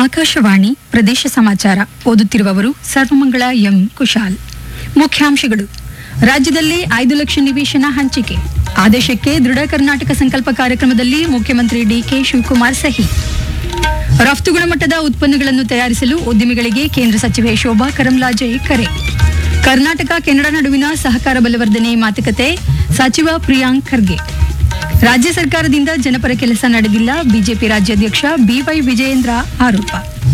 ಆಕಾಶವಾಣಿ ಪ್ರದೇಶ ಸಮಾಚಾರ ಓದುತ್ತಿರುವವರು ಸರ್ವಮಂಗಳ ಎಂ ಕುಶಾಲ್ ಮುಖ್ಯಾಂಶಗಳು ರಾಜ್ಯದಲ್ಲಿ ಐದು ಲಕ್ಷ ನಿವೇಶನ ಹಂಚಿಕೆ ಆದೇಶಕ್ಕೆ ದೃಢ ಕರ್ನಾಟಕ ಸಂಕಲ್ಪ ಕಾರ್ಯಕ್ರಮದಲ್ಲಿ ಮುಖ್ಯಮಂತ್ರಿ ಡಿಕೆ ಶಿವಕುಮಾರ್ ಸಹಿ ರಫ್ತು ಗುಣಮಟ್ಟದ ಉತ್ಪನ್ನಗಳನ್ನು ತಯಾರಿಸಲು ಉದ್ಯಮಿಗಳಿಗೆ ಕೇಂದ್ರ ಸಚಿವೆ ಶೋಭಾ ಕರಂಲಾಜೆ ಕರೆ ಕರ್ನಾಟಕ ಕೆನಡಾ ನಡುವಿನ ಸಹಕಾರ ಬಲವರ್ಧನೆ ಮಾತುಕತೆ ಸಚಿವ ಪ್ರಿಯಾಂಕ್ ಖರ್ಗೆ ರಾಜ್ಯ ಸರ್ಕಾರದಿಂದ ಜನಪರ ಕೆಲಸ ನಡೆದಿಲ್ಲ ಬಿಜೆಪಿ ರಾಜ್ಯಾಧ್ಯಕ್ಷ ಬಿವೈ ವಿಜಯೇಂದ್ರ ಆರೋಪ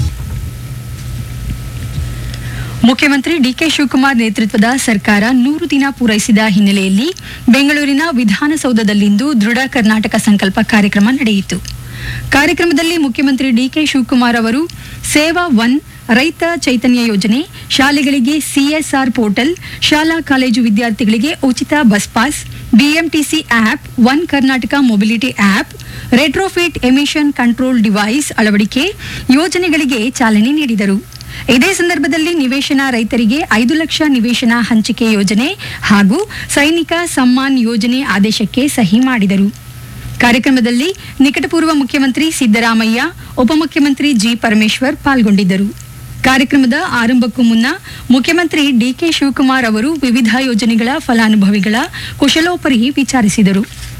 ಮುಖ್ಯಮಂತ್ರಿ ಡಿಕೆ ಶಿವಕುಮಾರ್ ನೇತೃತ್ವದ ಸರ್ಕಾರ ನೂರು ದಿನ ಪೂರೈಸಿದ ಹಿನ್ನೆಲೆಯಲ್ಲಿ ಬೆಂಗಳೂರಿನ ವಿಧಾನಸೌಧದಲ್ಲಿಂದು ದೃಢ ಕರ್ನಾಟಕ ಸಂಕಲ್ಪ ಕಾರ್ಯಕ್ರಮ ನಡೆಯಿತು ಕಾರ್ಯಕ್ರಮದಲ್ಲಿ ಮುಖ್ಯಮಂತ್ರಿ ಡಿಕೆ ಶಿವಕುಮಾರ್ ಅವರು ಸೇವಾ ಒನ್ ರೈತ ಚೈತನ್ಯ ಯೋಜನೆ ಶಾಲೆಗಳಿಗೆ ಸಿಎಸ್ಆರ್ ಪೋರ್ಟಲ್ ಶಾಲಾ ಕಾಲೇಜು ವಿದ್ಯಾರ್ಥಿಗಳಿಗೆ ಉಚಿತ bus pass BMTC app one Karnataka mobility app retrofit emission control device ಅಳವಡಿಕೆ ಯೋಜನೆಗಳಿಗೆ ಚಾಲನೆ ನೀಡಿದರು ಇದೇ ಸಂದರ್ಭದಲ್ಲಿ ನಿವೇಶನ ರೈತರಿಗೆ ಐದು ಲಕ್ಷ ನಿವೇಶನ ಹಂಚಿಕೆ ಯೋಜನೆ ಹಾಗೂ ಸೈನಿಕ ಸಮ್ಮಾನ್ ಯೋಜನೆ ಆದೇಶಕ್ಕೆ ಸಹಿ ಮಾಡಿದರು ಕಾರ್ಯಕ್ರಮದಲ್ಲಿ ನಿಕಟಪೂರ್ವ ಮುಖ್ಯಮಂತ್ರಿ ಸಿದ್ದರಾಮಯ್ಯ ಉಪಮುಖ್ಯಮಂತ್ರಿ ಜಿ ಪರಮೇಶ್ವರ್ ಪಾಲ್ಗೊಂಡಿದ್ದರು ಕಾರ್ಯಕ್ರಮದ ಆರಂಭಕ್ಕೂ ಮುನ್ನ ಮುಖ್ಯಮಂತ್ರಿ ಡಿಕೆ ಶಿವಕುಮಾರ್ ಅವರು ವಿವಿಧ ಯೋಜನೆಗಳ ಫಲಾನುಭವಿಗಳ ಕುಶಲೋಪರಿ ವಿಚಾರಿಸಿದರು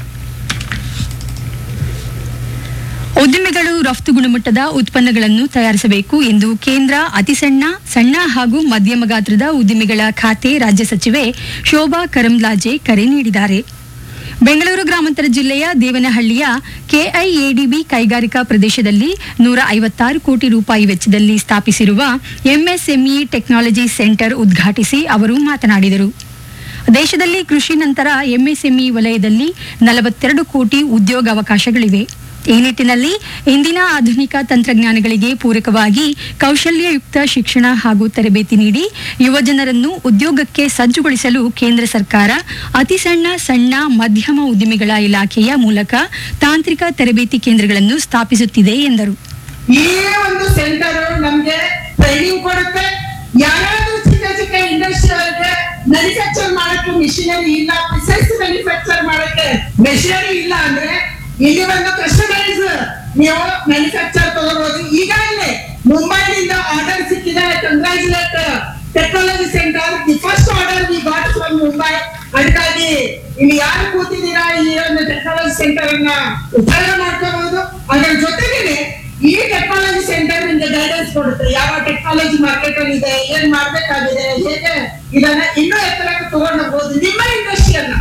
ಉದ್ಯಮಿಗಳು ರಫ್ತು ಗುಣಮಟ್ಟದ ಉತ್ಪನ್ನಗಳನ್ನು ತಯಾರಿಸಬೇಕು ಎಂದು ಕೇಂದ್ರ ಅತಿಸಣ್ಣ ಸಣ್ಣ ಹಾಗೂ ಮಧ್ಯಮ ಗಾತ್ರದ ಉದ್ಯಮಿಗಳ ಖಾತೆ ರಾಜ್ಯ ಸಚಿವೆ ಶೋಭಾ ಕರಂದ್ಲಾಜೆ ಕರೆ ನೀಡಿದ್ದಾರೆ ಬೆಂಗಳೂರು ಗ್ರಾಮಾಂತರ ಜಿಲ್ಲೆಯ ದೇವನಹಳ್ಳಿಯ ಕೆಐಎಡಿಬಿ ಕೈಗಾರಿಕಾ ಪ್ರದೇಶದಲ್ಲಿ ನೂರ ಐವತ್ತಾರು ಕೋಟಿ ರೂಪಾಯಿ ವೆಚ್ಚದಲ್ಲಿ ಸ್ಥಾಪಿಸಿರುವ ಎಂಎಸ್ಎಂಇ ಟೆಕ್ನಾಲಜಿ ಸೆಂಟರ್ ಉದ್ಘಾಟಿಸಿ ಅವರು ಮಾತನಾಡಿದರು ದೇಶದಲ್ಲಿ ಕೃಷಿ ನಂತರ ಎಂಎಸ್ಎಂಇ ವಲಯದಲ್ಲಿ ನಲವತ್ತೆರಡು ಕೋಟಿ ಉದ್ಯೋಗಾವಕಾಶಗಳಿವೆ ಈ ನಿಟ್ಟಿನಲ್ಲಿ ಇಂದಿನ ಆಧುನಿಕ ತಂತ್ರಜ್ಞಾನಗಳಿಗೆ ಪೂರಕವಾಗಿ ಕೌಶಲ್ಯಯುಕ್ತ ಶಿಕ್ಷಣ ಹಾಗೂ ತರಬೇತಿ ನೀಡಿ ಯುವಜನರನ್ನು ಉದ್ಯೋಗಕ್ಕೆ ಸಜ್ಜುಗೊಳಿಸಲು ಕೇಂದ್ರ ಸರ್ಕಾರ ಅತಿ ಸಣ್ಣ ಸಣ್ಣ ಮಧ್ಯಮ ಉದ್ಯಮಿಗಳ ಇಲಾಖೆಯ ಮೂಲಕ ತಾಂತ್ರಿಕ ತರಬೇತಿ ಕೇಂದ್ರಗಳನ್ನು ಸ್ಥಾಪಿಸುತ್ತಿದೆ ಎಂದರು ಈ ಒಂದು ಸೆಂಟರ್ ನಮ್ಗೆ ಟ್ರೈನಿಂಗ್ ಕೊಡುತ್ತೆ ಯಾರಾದ್ರೂ ಚಿಕ್ಕ ಚಿಕ್ಕ ಇಂಡಸ್ಟ್ರಿಯಲ್ಗೆ ಮ್ಯಾನುಫ್ಯಾಕ್ಚರ್ ಮಾಡಕ್ಕೆ ಮಿಷಿನರಿ ಇಲ್ಲ ಪ್ರಿಸೈಸ್ ಮ್ಯಾನುಫ್ಯಾಕ್ಚರ್ ಮಾಡಕ್ಕೆ ಮೆಷಿನರಿ ಇಲ್ಲ ಅಂದ್ರೆ ಇಲ್ಲಿ ಒಂದು ಕಸ್ಟಮೈಸ್ ನೀವು ಮ್ಯಾನುಫ್ಯಾಕ್ಚರ್ ತಗೋಬಹುದು ಈಗಾಗಲೇ ಮುಂಬೈನಿಂದ ಆರ್ಡರ್ ಸಿಕ್ಕಿದೆ congratulate technology centre the first order we got from Mumbai ಅದಕ್ಕಾಗಿ ಇಲ್ಲಿ ಯಾರು ಕೂತಿದ್ದೀರಾ ಈ ಒಂದು ಟೆಕ್ನಾಲಜಿ ಸೆಂಟರ್ ಅನ್ನ ಉಪಯೋಗ ಮಾಡ್ಕೋಬಹುದು ಅದರ ಜೊತೆಗೆ ಈ ಟೆಕ್ನಾಲಜಿ ಸೆಂಟರ್ ನಿಮ್ಗೆ ಗೈಡೆನ್ಸ್ ಕೊಡುತ್ತೆ ಯಾವ ಟೆಕ್ನಾಲಜಿ ಮಾರ್ಕೆಟ್ ಅಲ್ಲಿ ಇದೆ ಏನ್ ಮಾಡ್ಬೇಕಾಗಿದೆ ಹೇಗೆ ಇದನ್ನ ಇನ್ನೂ ಎತ್ತರಕ್ಕೆ ತಗೊಂಡು ಹೋಗ್ಬೋದು ನಿಮ್ಮ ಇಂಡಸ್ಟ್ರಿಯನ್ನ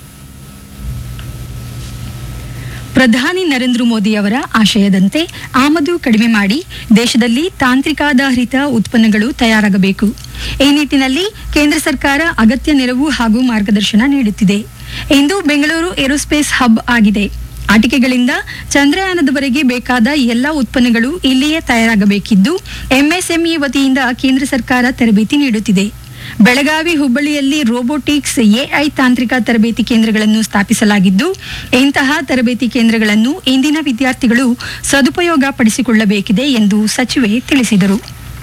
ಪ್ರಧಾನಿ ನರೇಂದ್ರ ಮೋದಿ ಅವರ ಆಶಯದಂತೆ ಆಮದು ಕಡಿಮೆ ಮಾಡಿ ದೇಶದಲ್ಲಿ ತಾಂತ್ರಿಕಾಧಾರಿತ ಉತ್ಪನ್ನಗಳು ತಯಾರಾಗಬೇಕು ಈ ನಿಟ್ಟಿನಲ್ಲಿ ಕೇಂದ್ರ ಸರ್ಕಾರ ಅಗತ್ಯ ನೆರವು ಹಾಗೂ ಮಾರ್ಗದರ್ಶನ ನೀಡುತ್ತಿದೆ ಇಂದು ಬೆಂಗಳೂರು ಏರೋಸ್ಪೇಸ್ ಹಬ್ ಆಗಿದೆ ಆಟಿಕೆಗಳಿಂದ ಚಂದ್ರಯಾನದವರೆಗೆ ಬೇಕಾದ ಎಲ್ಲ ಉತ್ಪನ್ನಗಳು ಇಲ್ಲಿಯೇ ತಯಾರಾಗಬೇಕಿದ್ದು ಎಂಎಸ್ಎಂಇ ವತಿಯಿಂದ ಕೇಂದ್ರ ಸರ್ಕಾರ ತರಬೇತಿ ನೀಡುತ್ತಿದೆ ಬೆಳಗಾವಿ ಹುಬ್ಬಳ್ಳಿಯಲ್ಲಿ ರೋಬೋಟಿಕ್ಸ್ ಎಐ ತಾಂತ್ರಿಕ ತರಬೇತಿ ಕೇಂದ್ರಗಳನ್ನು ಸ್ಥಾಪಿಸಲಾಗಿದ್ದು ಇಂತಹ ತರಬೇತಿ ಕೇಂದ್ರಗಳನ್ನು ಇಂದಿನ ವಿದ್ಯಾರ್ಥಿಗಳು ಸದುಪಯೋಗ ಪಡಿಸಿಕೊಳ್ಳಬೇಕಿದೆ ಎಂದು ಸಚಿವೆ ತಿಳಿಸಿದರು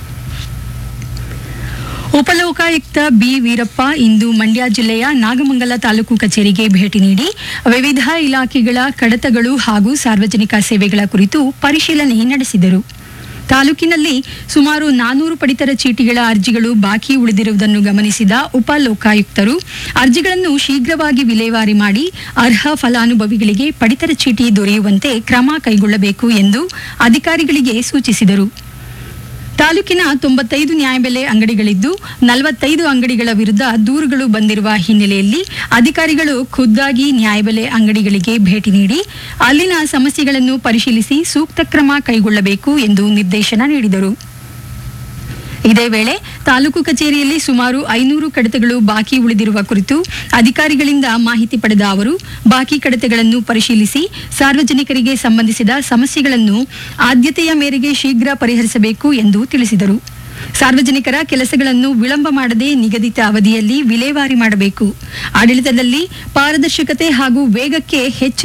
ಉಪಲೋಕಾಯುಕ್ತ ಬಿ ವೀರಪ್ಪ ಇಂದು ಮಂಡ್ಯ ಜಿಲ್ಲೆಯ ನಾಗಮಂಗಲ ತಾಲೂಕು ಕಚೇರಿಗೆ ಭೇಟಿ ನೀಡಿ ವಿವಿಧ ಇಲಾಖೆಗಳ ಕಡತಗಳು ಹಾಗೂ ಸಾರ್ವಜನಿಕ ಸೇವೆಗಳ ಕುರಿತು ಪರಿಶೀಲನೆ ನಡೆಸಿದರು ತಾಲೂಕಿನಲ್ಲಿ ಸುಮಾರು ನಾನೂರು ಪಡಿತರ ಚೀಟಿಗಳ ಅರ್ಜಿಗಳು ಬಾಕಿ ಉಳಿದಿರುವುದನ್ನು ಗಮನಿಸಿದ ಉಪ ಲೋಕಾಯುಕ್ತರು ಅರ್ಜಿಗಳನ್ನು ಶೀಘ್ರವಾಗಿ ವಿಲೇವಾರಿ ಮಾಡಿ ಅರ್ಹ ಫಲಾನುಭವಿಗಳಿಗೆ ಪಡಿತರ ಚೀಟಿ ದೊರೆಯುವಂತೆ ಕ್ರಮ ಕೈಗೊಳ್ಳಬೇಕು ಎಂದು ಅಧಿಕಾರಿಗಳಿಗೆ ಸೂಚಿಸಿದರು ತಾಲೂಕಿನ ತೊಂಬತ್ತೈದು ನ್ಯಾಯಬೆಲೆ ಅಂಗಡಿಗಳಿದ್ದು ನಲವತ್ತೈದು ಅಂಗಡಿಗಳ ವಿರುದ್ಧ ದೂರುಗಳು ಬಂದಿರುವ ಹಿನ್ನೆಲೆಯಲ್ಲಿ ಅಧಿಕಾರಿಗಳು ಖುದ್ದಾಗಿ ನ್ಯಾಯಬೆಲೆ ಅಂಗಡಿಗಳಿಗೆ ಭೇಟಿ ನೀಡಿ ಅಲ್ಲಿನ ಸಮಸ್ಯೆಗಳನ್ನು ಪರಿಶೀಲಿಸಿ ಸೂಕ್ತ ಕ್ರಮ ಕೈಗೊಳ್ಳಬೇಕು ಎಂದು ನಿರ್ದೇಶನ ನೀಡಿದರು ಇದೇ ವೇಳೆ ತಾಲೂಕು ಕಚೇರಿಯಲ್ಲಿ ಸುಮಾರು ಐನೂರು ಕಡತಗಳು ಬಾಕಿ ಉಳಿದಿರುವ ಕುರಿತು ಅಧಿಕಾರಿಗಳಿಂದ ಮಾಹಿತಿ ಪಡೆದ ಅವರು ಬಾಕಿ ಕಡತಗಳನ್ನು ಪರಿಶೀಲಿಸಿ ಸಾರ್ವಜನಿಕರಿಗೆ ಸಂಬಂಧಿಸಿದ ಸಮಸ್ಯೆಗಳನ್ನು ಆದ್ಯತೆಯ ಮೇರೆಗೆ ಶೀಘ್ರ ಪರಿಹರಿಸಬೇಕು ಎಂದು ತಿಳಿಸಿದರು ಸಾರ್ವಜನಿಕರ ಕೆಲಸಗಳನ್ನು ವಿಳಂಬ ಮಾಡದೆ ನಿಗದಿತ ಅವಧಿಯಲ್ಲಿ ವಿಲೇವಾರಿ ಮಾಡಬೇಕು ಆಡಳಿತದಲ್ಲಿ ಪಾರದರ್ಶಕತೆ ಹಾಗೂ ವೇಗಕ್ಕೆ ಹೆಚ್ಚಿನ